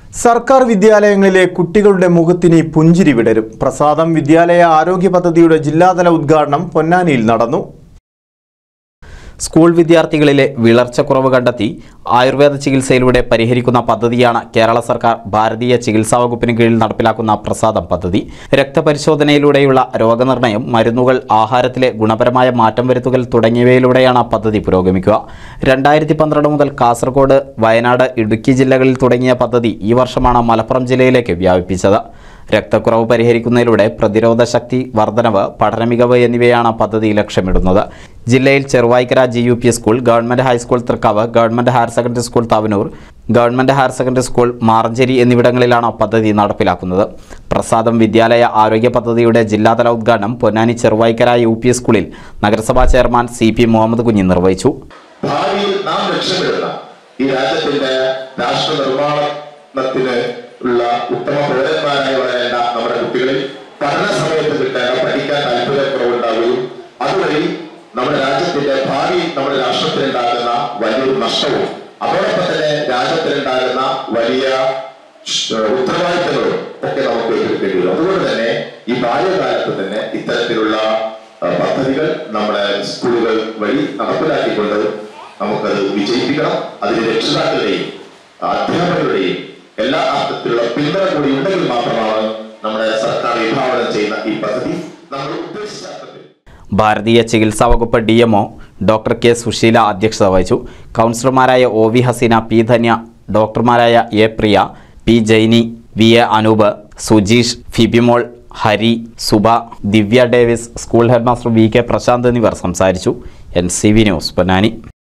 സർക്കാർ വിദ്യാലയങ്ങളിലെ കുട്ടികളുടെ മുഖത്തിന് പുഞ്ചിരി വിടരും പ്രസാദം വിദ്യാലയ ആരോഗ്യ പദ്ധതിയുടെ ജില്ലാതല ഉദ്ഘാടനം പൊന്നാനിയിൽ നടന്നു സ്കൂൾ വിദ്യാർത്ഥികളിലെ വിളർച്ചക്കുറവ് കണ്ടെത്തി ആയുർവേദ ചികിത്സയിലൂടെ പരിഹരിക്കുന്ന പദ്ധതിയാണ് കേരള സർക്കാർ ഭാരതീയ ചികിത്സാ വകുപ്പിന് കീഴിൽ നടപ്പിലാക്കുന്ന പ്രസാദം പദ്ധതി രക്തപരിശോധനയിലൂടെയുള്ള രോഗനിർണയം മരുന്നുകൾ ആഹാരത്തിലെ ഗുണപരമായ മാറ്റം വരുത്തുകൽ തുടങ്ങിയവയിലൂടെയാണ് പദ്ധതി പുരോഗമിക്കുക രണ്ടായിരത്തി പന്ത്രണ്ട് മുതൽ കാസർഗോഡ് വയനാട് ഇടുക്കി ജില്ലകളിൽ തുടങ്ങിയ പദ്ധതി ഈ വർഷമാണ് മലപ്പുറം ജില്ലയിലേക്ക് വ്യാപിപ്പിച്ചത് രക്തക്കുറവ് പരിഹരിക്കുന്നതിലൂടെ പ്രതിരോധ ശക്തി വർധനവ് പഠന മികവ് എന്നിവയാണ് പദ്ധതി ലക്ഷ്യമിടുന്നത് ജില്ലയിൽ Cheruvaikkara G U P school government high school Thrikkavu government higher secondary school Thavanur government higher secondary school Maranchery എന്നിവിടങ്ങളിലാണ് പദ്ധതി നടപ്പിലാക്കുന്നത് പ്രസാദം വിദ്യാലയ ആരോഗ്യ പദ്ധതിയുടെ ജില്ലാതല ഉദ്ഘാടനം പൊന്നാനി ചെറുവായ്ക്കര യു പി സ്കൂളിൽ നഗരസഭാ ചെയർമാൻ സി പി മുഹമ്മദ് കുഞ്ഞി നിർവഹിച്ചു ഭാവിയിൽ നാം ലക്ഷ്യമിടുന്ന ഈ രാജ്യത്തിന്റെ രാഷ്ട്ര നിർമ്മാണത്തിന് ഉള്ള ഉത്തമ പൗരന്മാരായി വളരേണ്ട നമ്മുടെ കുട്ടികളിൽ പഠന സമയത്ത് കിട്ടേണ്ട പഠിക്കാൻ താല്പര്യക്കുറവുണ്ടാവുകയും അതുവഴി നമ്മുടെ രാജ്യത്തിന്റെ ഭാവി നമ്മുടെ രാഷ്ട്രത്തിനുണ്ടാകുന്ന വലിയൊരു നഷ്ടവും അതോടൊപ്പം തന്നെ രാജ്യത്തിനുണ്ടാകുന്ന വലിയ ഷ്- ഉത്തരവാദിത്തങ്ങളും ഒക്കെ നമുക്ക് ഏറ്റെടുക്കേണ്ടി വരും അതുകൊണ്ട് തന്നെ ഈ ബാല്യകാലത്ത് തന്നെ ഇത്തരത്തിലുള്ള ആ, പദ്ധതികൾ നമ്മുടെ സ്കൂളുകൾ വഴി നടപ്പിലാക്കിക്കൊണ്ട് നമുക്കത് വിജയിപ്പിക്കണം അതിന് രക്ഷിതാക്കളുടെയും അധ്യാപകരുടെയും എല്ലാ അർത്ഥത്തിലുള്ള പിന്തുണ കൂടി ഉണ്ടെങ്കിൽ മാത്രമാണ് നമ്മുടെ സർക്കാർ വിഭാവനം ചെയ്യുന്ന ഈ പദ്ധതി നമ്മൾ ഉദ്ദേശിച്ച അർത്ഥത്തിൽ ഭാരതീയ ചികിത്സാ വകുപ്പ് D MO doctor K Susheela അധ്യക്ഷത വഹിച്ചു കൗൺസിലർമാരായ O V Haseena P Dhanya ഡോക്ടർമാരായ A Priya P Jaini V A Anoop Sujeesh Fibimol Hari Suba Divya Davis school headmaster V K Prashanth എന്നിവർ സംസാരിച്ചു N C V news Ponnani